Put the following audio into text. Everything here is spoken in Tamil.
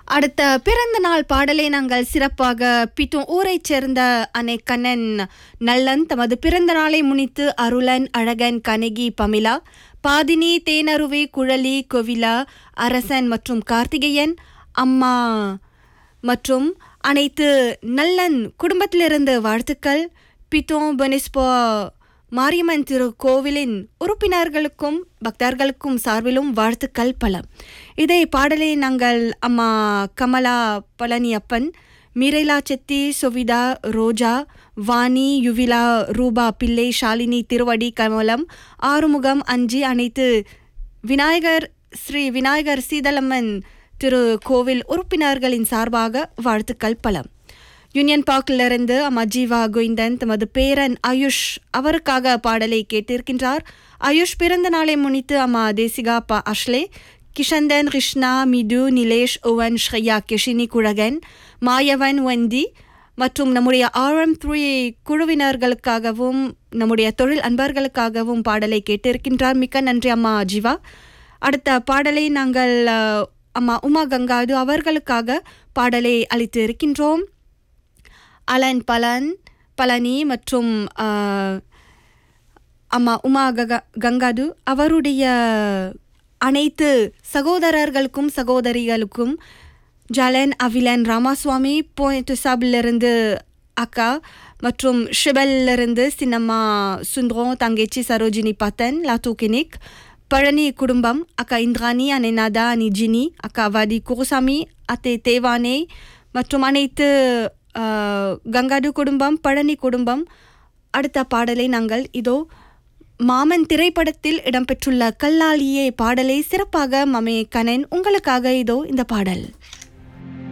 அடுத்த பிறந்த நாள் பாடலை நாங்கள் சிறப்பாக பிட்டும் ஊரைச் சேர்ந்த அன்னை கண்ணன் நல்லன் தமது பிறந்த நாளை முன்னிட்டு அருளன் அழகன் கனகி பமிலா பாதினி தேனருவி குழலி கோவிலா அரசன் மற்றும் கார்த்திகேயன் அம்மா மற்றும் அனைத்து நல்லன் குடும்பத்திலிருந்து வாழ்த்துக்கள் பிட்டோம் பெனிஸ்போ மாரியம்மன் திரு கோவிலின் உறுப்பினர்களுக்கும் பக்தர்களுக்கும் சார்பிலும் வாழ்த்துக்கள் பல இதை பாடலை நாங்கள் அம்மா கமலா பழனியப்பன் மீரைலா செத்தி சுவிதா ரோஜா வாணி யுவிலா ரூபா பிள்ளை ஷாலினி திருவடி கமலம் ஆறுமுகம் அஞ்சி அனைத்து விநாயகர் ஸ்ரீ விநாயகர் சீதளம்மன் திரு கோவில் உறுப்பினர்களின் சார்பாக வாழ்த்துக்கள் பல யூனியன் பார்க்கிலிருந்து அம்மா ஜீவா கோவிந்தன் தமது பேரன் ஆயுஷ் அவருக்காக பாடலை கேட்டிருக்கின்றார் ஆயுஷ் பிறந்த நாளை முன்னிட்டு அம்மா தேசிகா பா அஷ்லே கிஷந்தன் கிருஷ்ணா மிது நிலேஷ் ஓவன் ஸ்ரேயா கிஷினி குழகன் மாயவன் வந்தி மற்றும் நம்முடைய ஆர்எம் த்ரீ குழுவினர்களுக்காகவும் நம்முடைய தொழில் அன்பர்களுக்காகவும் பாடலை கேட்டிருக்கின்றார் மிக்க நன்றி அம்மா ஜீவா அடுத்த பாடலை நாங்கள் அஹ், அம்மா உமா கங்காது அவர்களுக்காக பாடலை அளித்து இருக்கின்றோம் அலன் பலன் பழனி மற்றும் அஹ், அம்மா உமா கக கங்காது அவருடைய அனைத்து சகோதரர்களுக்கும் சகோதரிகளுக்கும் ஜலன் அவிலன் ராமாசுவாமி போயிட்டு சாபிலிருந்து அக்கா மற்றும் ஷிபல்லிருந்து சின்னம்மா சுந்தரம் தங்கச்சி சரோஜினி பத்தன் லாத்தூக்கினிக் பழனி குடும்பம் அக்கா இந்திராணி அன்னை நாதா அனி ஜினி அக்கா வாதி குருசாமி அத்தை தேவானே மற்றும் அனைத்து ஆஹ், கங்காடு குடும்பம் பழனி குடும்பம் அடுத்த பாடலை நாங்கள் இதோ மாமன் திரைப்படத்தில் இடம்பெற்றுள்ள கல்லாலியே பாடலை சிறப்பாக மமே கனன் உங்களுக்காக இதோ இந்த பாடல்